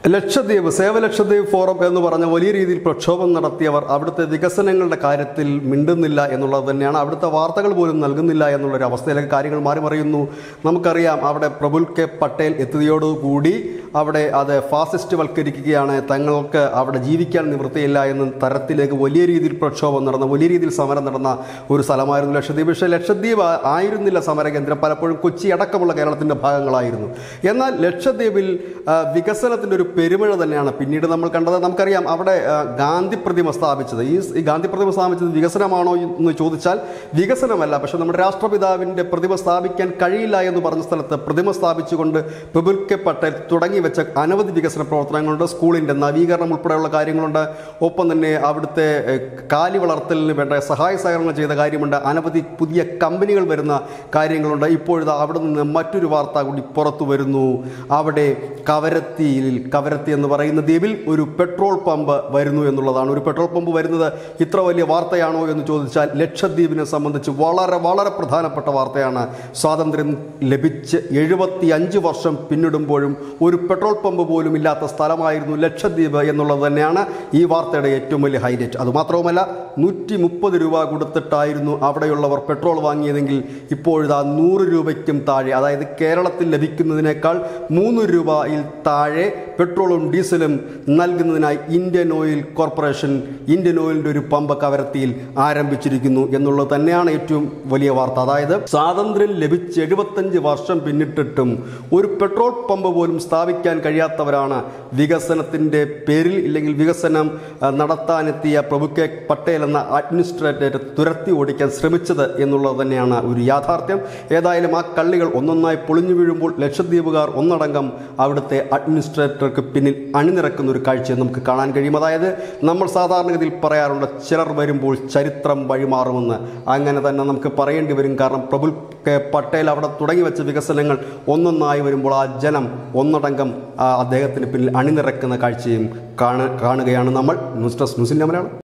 ലക്ഷദ്വീപ് സേവ Lakshadweep forum എന്ന് പറഞ്ഞ വലിയ രീതിയിൽ പ്രക്ഷോഭം നടത്തിയവർ അവിടുത്തെ വികസനങ്ങളുടെ കാര്യത്തിൽ മിണ്ടുന്നില്ല എന്നുള്ളത് തന്നെയാണ് അവിടുത്തെ വാർത്തകൾ പോലും നൽകുന്നില്ല എന്നുള്ളൊരു അവസ്ഥയിലേക്ക് കാര്യങ്ങൾ മാറി മറിയുന്നു നമുക്കറിയാം അവിടെ പ്രഫുൽ കെ പട്ടേൽ എത്തിയതോടുകൂടി അവിടെ അത് ഫാസിസ്റ്റ് വൽക്കരിക്കുകയാണ് തങ്ങൾക്ക് അവിടെ ജീവിക്കാൻ നിവൃത്തിയില്ല എന്ന തരത്തിലേക്ക് വലിയ രീതിയിൽ പ്രക്ഷോഭം നടന്ന വലിയ രീതിയിൽ സമരം നടന്ന ഒരു സ്ഥലമായിരുന്നു ലക്ഷദ്വീപ് പക്ഷേ ലക്ഷദ്വീപ് ആ- ആയിരുന്നില്ല സമരകേന്ദ്രം പലപ്പോഴും കൊച്ചി അടക്കമുള്ള കേരളത്തിൻ്റെ ഭാഗങ്ങളായിരുന്നു എന്നാൽ ലക്ഷദ്വീപിൽ ആ, വികസനത്തിൻ്റെ ഒരു പെരുമഴ തന്നെയാണ് പിന്നീട് നമ്മൾ കണ്ടത് നമുക്കറിയാം അവിടെ ആ, ഗാന്ധി പ്രതിമ സ്ഥാപിച്ചത് ഈ ഈ ഗാന്ധി പ്രതിമ സ്ഥാപിച്ചത് വികസനമാണോ എന്ന് ചോദിച്ചാൽ വികസനമല്ല പക്ഷെ നമ്മുടെ രാഷ്ട്രപിതാവിൻ്റെ പ്രതിമ സ്ഥാപിക്കാൻ കഴിയില്ല എന്ന് പറഞ്ഞ സ്ഥലത്ത് പ്രതിമ സ്ഥാപിച്ചുകൊണ്ട് പ്രഫുൽ കെ പട്ടേൽ തുടങ്ങി വെച്ച അനവധി വികസന പ്രവർത്തനങ്ങളുണ്ട് സ്കൂളിൻ്റെ നവീകരണം ഉൾപ്പെടെയുള്ള കാര്യങ്ങളുണ്ട് ഒപ്പം തന്നെ അവിടുത്തെ ഏഹ്, കാലി വളർത്തലിന് വേണ്ട സഹായ സഹകരണങ്ങൾ ചെയ്ത കാര്യമുണ്ട് അനവധി പുതിയ കമ്പനികൾ വരുന്ന കാര്യങ്ങളുണ്ട് ഇപ്പോഴത്തെ അവിടെ നിന്ന് മറ്റൊരു വാർത്ത കൂടി പുറത്തു വരുന്നു അവിടെ കവരത്തിയിൽ കവരത്തി എന്ന് പറയുന്ന ദ്വീപിൽ ഒരു പെട്രോൾ പമ്പ് വരുന്നു എന്നുള്ളതാണ് ഒരു പെട്രോൾ പമ്പ് വരുന്നത് ഇത്ര വലിയ വാർത്തയാണോ എന്ന് ചോദിച്ചാൽ ലക്ഷദ്വീപിനെ സംബന്ധിച്ച് വളരെ വളരെ പ്രധാനപ്പെട്ട വാർത്തയാണ് സ്വാതന്ത്ര്യം ലഭിച്ച് എഴുപത്തി അഞ്ച് വർഷം പിന്നിടുമ്പോഴും ഒരു പെട്രോൾ പമ്പ് പോലും ഇല്ലാത്ത സ്ഥലമായിരുന്നു ലക്ഷദ്വീപ് എന്നുള്ളത് തന്നെയാണ് ഈ വാർത്തയുടെ ഏറ്റവും വലിയ ഹൈലൈറ്റ് അതുമാത്രവുമല്ല നൂറ്റി മുപ്പത് രൂപ കൊടുത്തിട്ടായിരുന്നു അവിടെയുള്ളവർ പെട്രോൾ വാങ്ങിയതെങ്കിൽ ഇപ്പോഴിതാ നൂറ് രൂപയ്ക്കും താഴെ അതായത് കേരളത്തിൽ ലഭിക്കുന്നതിനേക്കാൾ മൂന്ന് രൂപയിൽ താഴെ പെട്രോളും ഡീസലും നൽകുന്നതിനായി ഇന്ത്യൻ ഓയിൽ കോർപ്പറേഷൻ ഇന്ത്യൻ ഓയിലിൻ്റെ ഒരു പമ്പ് കവരത്തിയിൽ ആരംഭിച്ചിരിക്കുന്നു എന്നുള്ളത് തന്നെയാണ് ഏറ്റവും വലിയ വാർത്ത അതായത് സ്വാതന്ത്ര്യം ലഭിച്ച് എഴുപത്തഞ്ച് വർഷം പിന്നിട്ടിട്ടും ഒരു പെട്രോൾ പമ്പ് പോലും സ്ഥാപിക്കാൻ കഴിയാത്തവരാണ് വികസനത്തിൻ്റെ പേരിൽ ഇല്ലെങ്കിൽ വികസനം ആ, നടത്താനെത്തിയ പ്രഭു കെ പട്ടേൽ എന്ന അഡ്മിനിസ്ട്രേറ്റർ തുരത്തി ഓടിക്കാൻ ശ്രമിച്ചത് എന്നുള്ളത് തന്നെയാണ് ഒരു യാഥാർത്ഥ്യം ഏതായാലും ആ കള്ളികൾ ഒന്നൊന്നായി പൊളിഞ്ഞു വീഴുമ്പോൾ ലക്ഷദ്വീപുകാർ ഒന്നടങ്കം അവിടുത്തെ അഡ്മിനിസ്ട്രേറ്റർക്ക് പിന്നിൽ അണിനിരക്കുന്ന ഒരു കാഴ്ച നമുക്ക് കാണാൻ കഴിയും അതായത് നമ്മൾ സാധാരണഗതിയിൽ പറയാറുണ്ട് ചിലർ വരുമ്പോൾ ചരിത്രം വഴിമാറുമെന്ന് അങ്ങനെ തന്നെ നമുക്ക് പറയേണ്ടി വരും കാരണം പ്രഫുൽ കെ പട്ടേൽ അവിടെ തുടങ്ങി വെച്ച വികസനങ്ങൾ ഒന്നൊന്നായി വരുമ്പോൾ ആ ജനം ഒന്നടങ്കം ആ അദ്ദേഹത്തിന് പിന്നിൽ അണിനിരക്കുന്ന കാഴ്ചയും കാണ കാണുകയാണ് നമ്മൾ ന്യൂസ് ഡെസ്ക് ന്യൂസിൻ്റെ മലയാളം